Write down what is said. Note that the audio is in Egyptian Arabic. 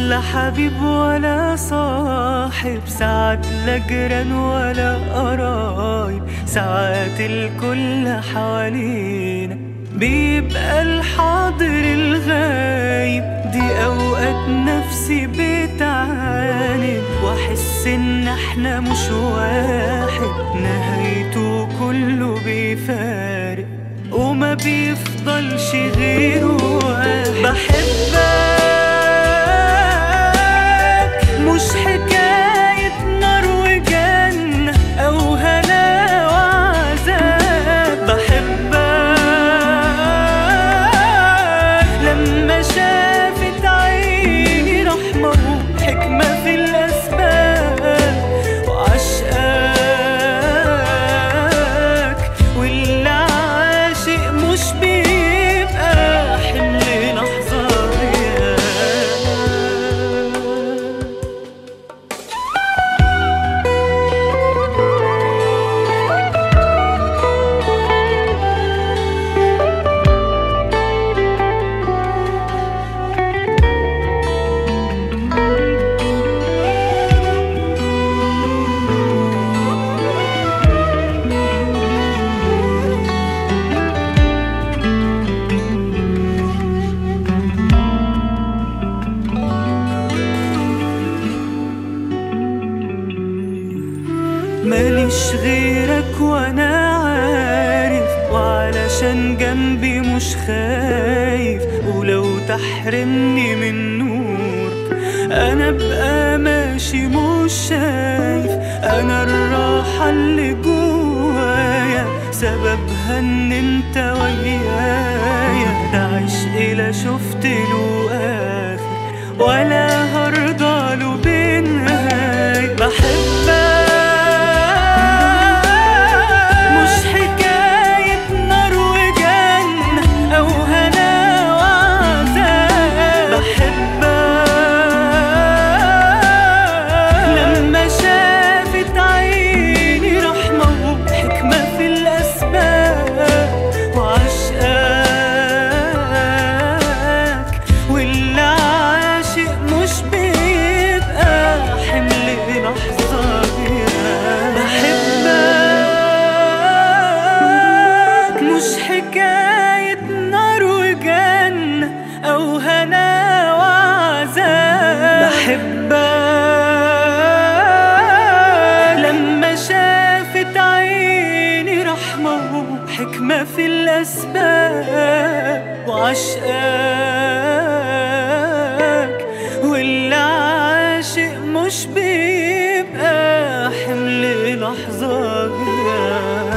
لا حبيب ولا صاحب ساعات لا جيران ولا قرايب ساعات الكل حوالينا بيبقى الحاضر الغايب دي اوقات نفسي بتعاند واحس ان احنا مش واحد نهايته كله بيفارق وما بيفضلش غيره واحد بحبك مش حكاية نار وجنة أو هنا وعذاب بحبك لما شافت عيني رحمة وحكمة في الأسباب وعشقاك واللي عاشق مش بيبقى حمل لحظة غياب ماليش غيرك وانا عارف وعلشان جنبي مش خايف ولو تحرمني من نورك انا ابقى ماشي مش شايف انا الراحة اللي جوايا سببها ان انت ويايا ده عشق لا شفت له اخر ولا هرضى له بنهاية بحبك مش حكاية نار وجنة أو هنا وعذاب بحبك لما شافت عيني رحمة وحكمة في الأسباب وعشقاك واللي عاشق مش بيبقى حمل لحظة غياب بحبك مش حكاية نار وجنة أو هنا وعذاب بحبك لما شافت عيني رحمة وحكمة في الأسباب وعشقاك واللي عاشق مش بيبقى حمل لحظة غياب